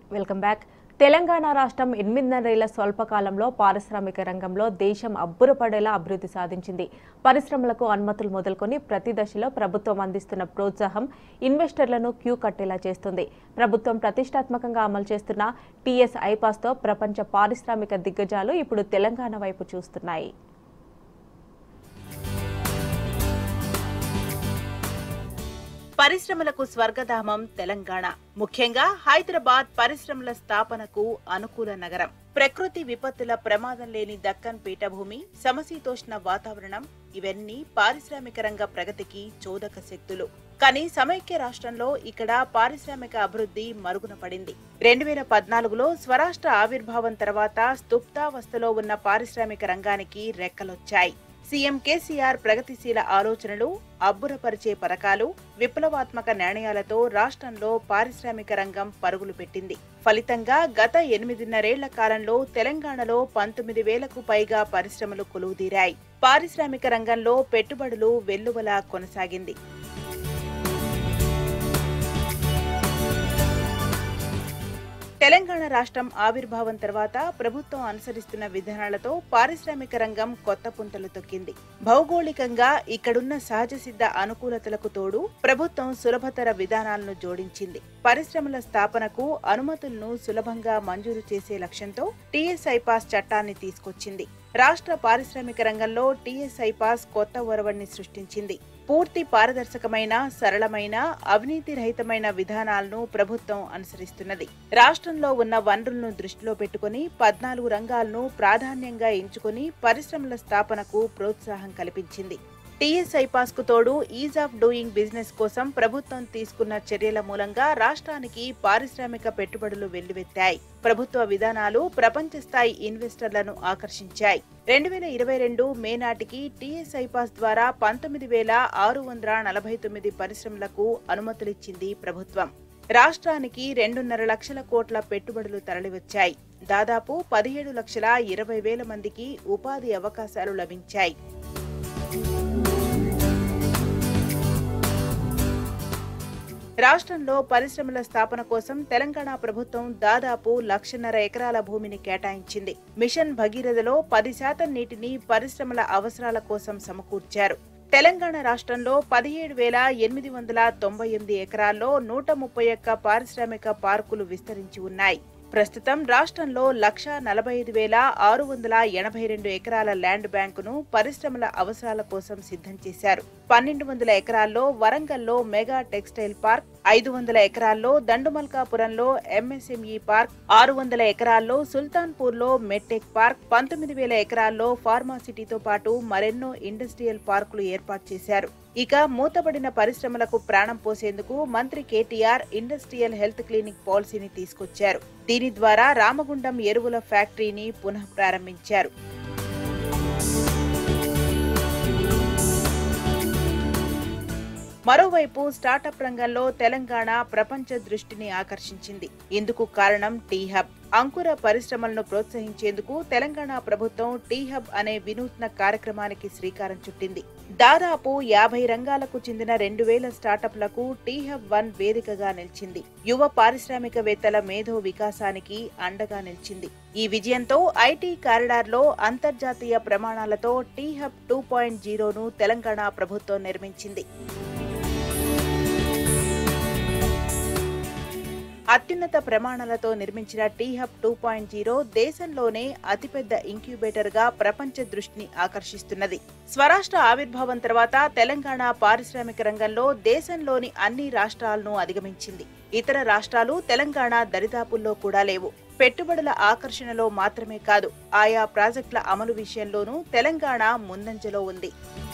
welcome back Telangana రాష్ట్రం ఎనిమిదిన్నరేళ్ల స్వల్పకాలంలో పారిశ్రామిక రంగంలో దేశం అబ్బురపడేలా అభివృద్ధి సాధించింది పరిశ్రమలకు అనుమతులు మొదలుకొని ప్రతి దశలో ప్రభుత్వం అందిస్తున్న ప్రోత్సాహం ఇన్వెస్టర్లను క్యూ కట్టేలా చేస్తుంది ప్రభుత్వం ప్రతిష్టాత్మకంగా అమలు చేస్తున్న టీఎస్ ఐపాస్తో ప్రపంచ పారిశ్రామిక దిగ్గజాలు ఇప్పుడు తెలంగాణ వైపు చూస్తున్నాయి పరిశ్రమలకు స్వర్గధామం తెలంగాణ ముఖ్యంగా హైదరాబాద్ పరిశ్రమల స్థాపనకు అనుకూల నగరం ప్రకృతి విపత్తుల ప్రమాదం లేని దక్కన్ పీఠభూమి సమశీతోష్ణ వాతావరణం ఇవన్నీ పారిశ్రామిక రంగ ప్రగతికి చోదక శక్తులు కానీ సమైక్య రాష్ట్రంలో ఇక్కడ పారిశ్రామిక అభివృద్ధి మరుగున పడింది రెండు వేల పద్నాలుగులో స్వరాష్ట్ర ఆవిర్భావం తర్వాత స్తుప్తావస్థలో ఉన్న పారిశ్రామిక రంగానికి రెక్కలొచ్చాయి సీఎం కేసీఆర్ ప్రగతిశీల ఆలోచనలు అబ్బురపరిచే పథకాలు విప్లవాత్మక నిర్ణయాలతో రాష్ట్రంలో పారిశ్రామిక రంగం పరుగులు పెట్టింది ఫలితంగా గత ఎనిమిదిన్నరేళ్ల కాలంలో తెలంగాణలో పంతొమ్మిది వేలకు పైగా పరిశ్రమలు కొలువుదీరాయి పారిశ్రామిక రంగంలో పెట్టుబడులు వెల్లువలా కొనసాగింది తెలంగాణ రాష్ట్రం ఆవిర్భావం తర్వాత ప్రభుత్వం అనుసరిస్తున్న విధానాలతో పారిశ్రామిక రంగం కొత్త పుంతలు తొక్కింది భౌగోళికంగా ఇక్కడున్న సహజ సిద్ధ అనుకూలతలకు తోడు ప్రభుత్వం సులభతర విధానాలను జోడించింది పరిశ్రమల స్థాపనకు అనుమతులను సులభంగా మంజూరు చేసే లక్ష్యంతో టీఎస్ఐ పాస్ చట్టాన్ని తీసుకొచ్చింది రాష్ట్ర పారిశ్రామిక రంగంలో టీఎస్ఐ పాస్ కొత్త ఒరవడిని సృష్టించింది పూర్తి పారదర్శకమైన సరళమైన అవినీతి రహితమైన విధానాలను ప్రభుత్వం అనుసరిస్తున్నది రాష్ట్రంలో ఉన్న వనరులను దృష్టిలో పెట్టుకుని పద్నాలుగు రంగాలను ప్రాధాన్యంగా ఎంచుకుని పరిశ్రమల స్థాపనకు ప్రోత్సాహం కల్పించింది టీఎస్ఐ పాస్ కు తోడు ఈజ్ ఆఫ్ డూయింగ్ బిజినెస్ కోసం ప్రభుత్వం తీసుకున్న చర్యల మూలంగా రాష్ట్రానికి పారిశ్రామిక పెట్టుబడులు వెల్లువెత్తాయి ప్రభుత్వ విధానాలు ప్రపంచ స్థాయి ఇన్వెస్టర్లను ఆకర్షించాయి రెండు వేల ఇరవై రెండు మే నాటికి టీఎస్ఐ పాస్ ద్వారా పంతొమ్మిది వేల ఆరు వందల నలభై తొమ్మిది పరిశ్రమలకు అనుమతులిచ్చింది ప్రభుత్వం రాష్ట్రానికి రెండున్నర లక్షల కోట్ల పెట్టుబడులు తరలివచ్చాయి దాదాపు పదిహేడు లక్షల ఇరవై వేల మందికి ఉపాధి అవకాశాలు లభించాయి రాష్ట్రంలో పరిశ్రమల స్థాపన కోసం తెలంగాణ ప్రభుత్వం దాదాపు లక్షన్నర ఎకరాల భూమిని కేటాయించింది మిషన్ భగీరథలో పది శాతం నీటిని పరిశ్రమల అవసరాల కోసం సమకూర్చారు తెలంగాణ రాష్ట్రంలో పదిహేడు వేల ఎనిమిది వందల తొంభై ఎనిమిది ఎకరాల్లో నూట ముప్పై ఒక్క పారిశ్రామిక పార్కులు విస్తరించి ఉన్నాయి ప్రస్తుతం రాష్ట్రంలో లక్ష నలభై ఐదు వేల ఆరు వందల ఎనభై రెండు ఎకరాల ల్యాండ్ బ్యాంకును పరిశ్రమల అవసరాల కోసం సిద్ధం చేశారు పన్నెండు వందల ఎకరాల్లో వరంగల్లో మెగా టెక్స్టైల్ పార్క్ ఐదు వందల ఎకరాల్లో దండుమల్కాపురంలో ఎంఎస్ఎంఈ పార్క్ ఆరు వందల ఎకరాల్లో సుల్తాన్పూర్లో మెట్టెక్ పార్క్ పంతొమ్మిది వేల ఎకరాల్లో ఫార్మాసిటీతో పాటు మరెన్నో ఇండస్ట్రియల్ పార్కులు ఏర్పాటు చేశారు ఇక మూతబడిన పరిశ్రమలకు ప్రాణం పోసేందుకు మంత్రి కేటీఆర్ ఇండస్ట్రియల్ హెల్త్ క్లినిక్ పాలసీని తీసుకొచ్చారు దీని ద్వారా రామగుండం ఎరువుల ఫ్యాక్టరీని పునః ప్రారంభించారు మరోవైపు స్టార్టప్ రంగంలో తెలంగాణ ప్రపంచ దృష్టిని ఆకర్షించింది ఇందుకు కారణం టీ హబ్ అంకుర పరిశ్రమలను ప్రోత్సహించేందుకు తెలంగాణ ప్రభుత్వం టీ హబ్ అనే వినూత్న కార్యక్రమానికి శ్రీకారం చుట్టింది దాదాపు యాభై రంగాలకు చెందిన రెండు వేల స్టార్టప్లకు టీ హబ్ వన్ వేదికగా నిలిచింది యువ పారిశ్రామికవేత్తల మేధో వికాసానికి అండగా నిలిచింది ఈ విజయంతో ఐటీ కారిడార్లో అంతర్జాతీయ ప్రమాణాలతో టీ హబ్ టూ పాయింట్ జీరోను తెలంగాణ ప్రభుత్వం నిర్మించింది అత్యున్నత ప్రమాణాలతో నిర్మించిన T hub two point zero దేశంలోనే అతిపెద్ద ఇంక్యుబేటర్ గా ప్రపంచ దృష్టిని ఆకర్షిస్తున్నది స్వరాష్ట్ర ఆవిర్భావం తర్వాత తెలంగాణ పారిశ్రామిక రంగంలో దేశంలోని అన్ని రాష్ట్రాలను అధిగమించింది ఇతర రాష్ట్రాలు తెలంగాణ దరిదాపుల్లో కూడా లేవు పెట్టుబడుల ఆకర్షణలో మాత్రమే కాదు ఆయా ప్రాజెక్టుల అమలు విషయంలోనూ తెలంగాణ ముందంజలో ఉంది